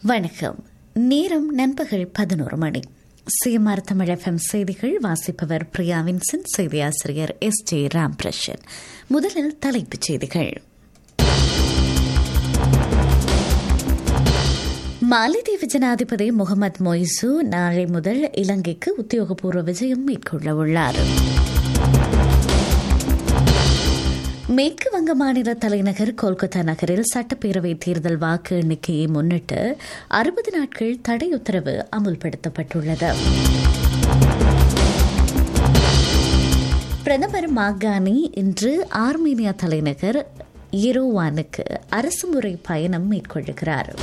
வணக்கம் நேரம் நண்பகல் பதினோரு மணி சிஎம்ஆர் தமிழ் எஃப்எம் செய்திகள் வாசிப்பவர் பிரியா வின்சன் செய்தி ஆசிரியர் எஸ் ஜே ராம்பிரஷன் முதலில் தலைப்புச் செய்திகள் மாலைதீவு ஜனாதிபதி முகமது மொய்சு நாளை முதல் இலங்கைக்கு உத்தியோகபூர்வ விஜயம் மேற்கொள்ள உள்ளார் மேற்கு வங்க மாநில தலைநகர் கொல்கத்தா நகரில் சட்டப்பேரவை தேர்தல் வாக்கு எண்ணிக்கையை முன்னிட்டு அறுபது நாட்கள் தடை உத்தரவு அமுல்படுத்தப்பட்டுள்ளது பிரதமர் மாகானி இன்று ஆர்மீனியா தலைநகர் இரோவானுக்கு அரசுமுறை பயணம் மேற்கொள்கிறார்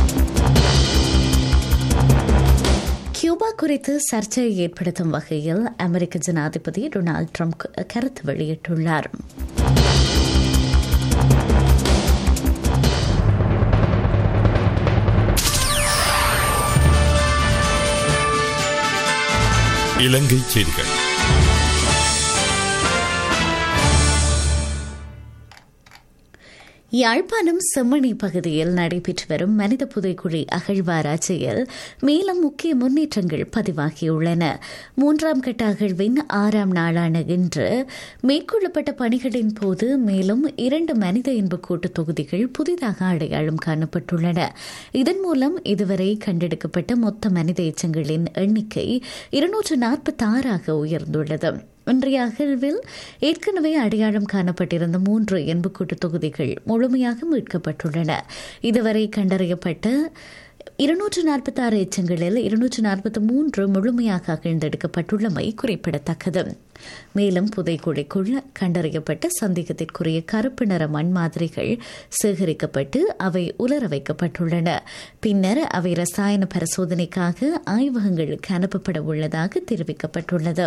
கியூபா குறித்து சர்ச்சையை ஏற்படுத்தும் வகையில் அமெரிக்க ஜனாதிபதி டொனால்டு ட்ரம்ப் கருத்து வெளியிட்டுள்ளார் இலங்கை செய்திகள் யாழ்ப்பாணம் செம்மணி பகுதியில் நடைபெற்று வரும் மனித புதைக்குழி அகழ்வாராய்ச்சியில் மேலும் முக்கிய முன்னேற்றங்கள் பதிவாகியுள்ளன மூன்றாம் கட்ட அகழ்வின் ஆறாம் நாளான இன்று மேற்கொள்ளப்பட்ட பணிகளின் போது மேலும் இரண்டு மனித இன்பக்கூட்டு தொகுதிகள் புதிதாக அடையாளம் காணப்பட்டுள்ளன இதன் மூலம் இதுவரை கண்டெடுக்கப்பட்ட மொத்த மனித எச்சங்களின் எண்ணிக்கை இருநூற்று நாற்பத்தி ஆறாக உயர்ந்துள்ளது இன்றைய அகழ்வில் ஏற்கனவே அடையாளம் காணப்பட்டிருந்த மூன்று எண்புக்கூட்டு தொகுதிகள் முழுமையாக மீட்கப்பட்டுள்ளன இதுவரை கண்டறியப்பட்ட இருநூற்று நாற்பத்தி ஆறு எச்சங்களில் இருநூற்று நாற்பத்தி மூன்று முழுமையாக அகழ்ந்தெடுக்கப்பட்டுள்ளமை குறிப்பிடத்தக்கது மேலும் புதைக்குழிக்குள் கண்டறியப்பட்ட சந்தேகத்திற்குரிய கருப்பு நிற மண் மாதிரிகள் சேகரிக்கப்பட்டு அவை உலர வைக்கப்பட்டுள்ளன பின்னர் அவை ரசாயன பரிசோதனைக்காக ஆய்வகங்களுக்கு அனுப்பப்பட உள்ளதாக தெரிவிக்கப்பட்டுள்ளது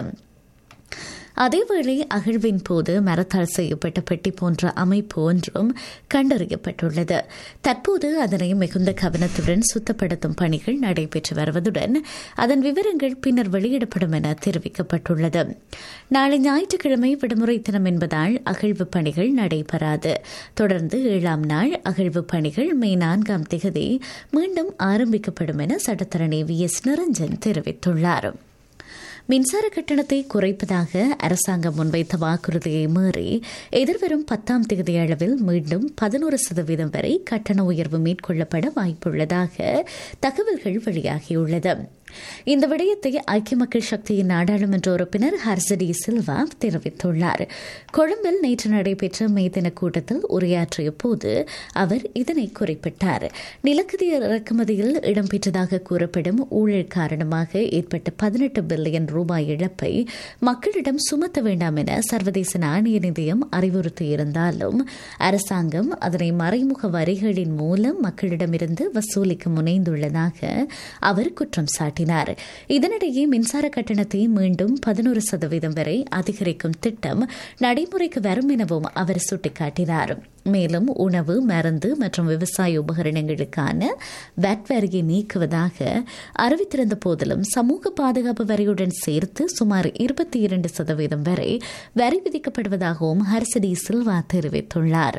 அதேவேளை அகழ்வின் போது மரத்தால் செய்யப்பட்ட பெட்டி போன்ற அமைப்பு ஒன்றும் கண்டறியப்பட்டுள்ளது தற்போது அதனை மிகுந்த கவனத்துடன் சுத்தப்படுத்தும் பணிகள் நடைபெற்று வருவதுடன் அதன் விவரங்கள் பின்னர் வெளியிடப்படும் என தெரிவிக்கப்பட்டுள்ளது நாளை ஞாயிற்றுக்கிழமை விடுமுறை தினம் என்பதால் அகழ்வு பணிகள் நடைபெறாது தொடர்ந்து ஏழாம் நாள் அகழ்வு பணிகள் மே நான்காம் திகதி மீண்டும் ஆரம்பிக்கப்படும் என சட்டத்தரணி வி எஸ் நிரஞ்சன் தெரிவித்துள்ளார் மின்சார கட்டணத்தை குறைப்பதாக அரசாங்கம் முன்வைத்த வாக்குறுதியை மீறி எதிர்வரும் பத்தாம் தேதி அளவில் மீண்டும் பதினோரு சதவீதம் வரை கட்டண உயர்வு மேற்கொள்ளப்பட வாய்ப்புள்ளதாக தகவல்கள் வெளியாகியுள்ளது இந்த விடயத்தை ஐக்கிய மக்கள் சக்தியின் நாடாளுமன்ற உறுப்பினர் ஹர்சடி சில்வா தெரிவித்துள்ளார் கொழும்பில் நேற்று நடைபெற்ற மே தின கூட்டத்தில் உரையாற்றிய போது அவர் இதனை குறிப்பிட்டார் நிலக்கரி இறக்குமதியில் இடம்பெற்றதாக கூறப்படும் ஊழல் காரணமாக ஏற்பட்ட பதினெட்டு பில்லியன் ரூபாய் இழப்பை மக்களிடம் சுமத்த வேண்டாம் என சர்வதேச நாணய நிதியம் அறிவுறுத்தியிருந்தாலும் அரசாங்கம் அதனை மறைமுக வரிகளின் மூலம் மக்களிடமிருந்து வசூலிக்க முனைந்துள்ளதாக அவர் குற்றம் சாட்டினார் இதனிடையே மின்சார கட்டணத்தை மீண்டும் பதினோரு சதவீதம் வரை அதிகரிக்கும் திட்டம் நடைமுறைக்கு வரும் எனவும் அவர் சுட்டிக்காட்டினார் மேலும் உணவு மருந்து மற்றும் விவசாய உபகரணங்களுக்கான வேட் வரியை நீக்குவதாக அறிவித்திருந்த போதிலும் சமூக பாதுகாப்பு வரியுடன் சேர்த்து சுமார் இருபத்தி இரண்டு சதவீதம் வரை வரி விதிக்கப்படுவதாகவும் ஹர்சடி சில்வா தெரிவித்துள்ளார்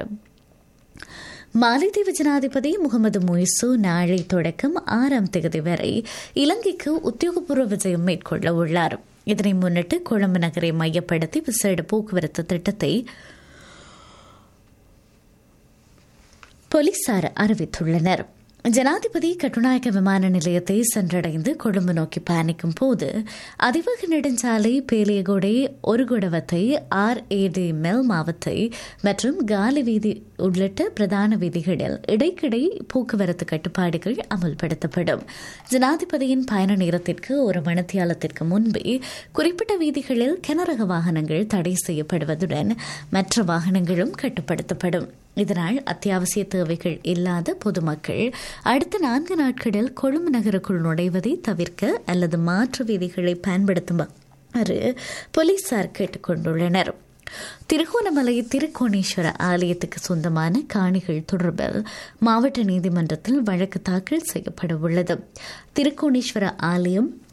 மாலைதீவு ஜனாதிபதி முகமது மொய்சு நாளை தொடக்கம் ஆறாம் தேதி வரை இலங்கைக்கு உத்தியோகபூர்வ விஜயம் மேற்கொள்ள உள்ளார் இதனை முன்னிட்டு கொழும்பு நகரை மையப்படுத்தி விசேட போக்குவரத்து திட்டத்தை போலீசார் அறிவித்துள்ளனர் ஜனாதிபதி கட்டுநாயக்க விமான நிலையத்தை சென்றடைந்து கொழும்பு நோக்கி பயணிக்கும் போது அதிவேக நெடுஞ்சாலை பேலியகொடை ஒருகுடவத்தை ஆர் ஏடி மெல் மாவத்தை மற்றும் காலி வீதி உள்ளிட்ட பிரதான வீதிகளில் இடைக்கிடை போக்குவரத்து கட்டுப்பாடுகள் அமல்படுத்தப்படும் ஜனாதிபதியின் பயண நேரத்திற்கு ஒரு மணித்தியாலத்திற்கு முன்பே குறிப்பிட்ட வீதிகளில் கனரக வாகனங்கள் தடை செய்யப்படுவதுடன் மற்ற வாகனங்களும் கட்டுப்படுத்தப்படும் இதனால் அத்தியாவசிய தேவைகள் இல்லாத பொதுமக்கள் அடுத்த நான்கு நாட்களில் கொழும்பு நகருக்குள் நுழைவதை தவிர்க்க அல்லது மாற்று வீதிகளை பயன்படுத்துமாறு போலீசார் கேட்டுக் கொண்டுள்ளனர் திருகோணமலை திருக்கோணேஸ்வர ஆலயத்துக்கு சொந்தமான காணிகள் தொடர்பில் மாவட்ட நீதிமன்றத்தில் வழக்கு தாக்கல் செய்யப்பட உள்ளது திருக்கோணேஸ்வர ஆலயம்